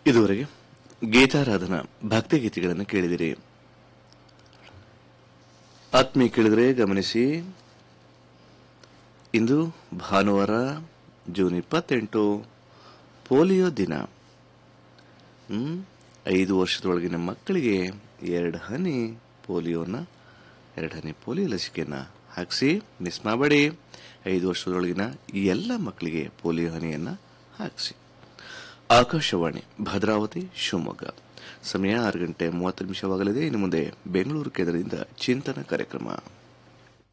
ಇದುವರೆಗೆ ಗೀತಾರಾಧನಾ ಭಕ್ತಿಗೀತೆಗಳನ್ನು ಕೇಳಿದಿರಿ ಆತ್ಮೀಯ ಕೇಳಿದರೆ ಗಮನಿಸಿ ಇಂದು ಭಾನುವಾರ ಜೂನ್ ಇಪ್ಪತ್ತೆಂಟು ಪೋಲಿಯೋ ದಿನ ಹ್ಮ್? ಐದು ವರ್ಷದೊಳಗಿನ ಮಕ್ಕಳಿಗೆ ಎರಡು ಹನಿ ಪೋಲಿಯೋನ ಎರಡು ಹನಿ ಪೋಲಿಯೋ ಲಸಿಕೆಯನ್ನು ಹಾಕಿಸಿ ಮಿಸ್ ಮಾಡಬೇಡಿ ಐದು ವರ್ಷದೊಳಗಿನ ಎಲ್ಲ ಮಕ್ಕಳಿಗೆ ಪೋಲಿಯೋ ಹನಿಯನ್ನು ಹಾಕಿಸಿ ಆಕಾಶವಾಣಿ ಭದ್ರಾವತಿ ಶಿವಮೊಗ್ಗ ಸಮಯ ಆರು ಗಂಟೆ ಮೂವತ್ತು ನಿಮಿಷವಾಗಲಿದೆ ಇನ್ನು ಮುಂದೆ ಬೆಂಗಳೂರು ಕೇಂದ್ರದಿಂದ ಚಿಂತನ ಕಾರ್ಯಕ್ರಮ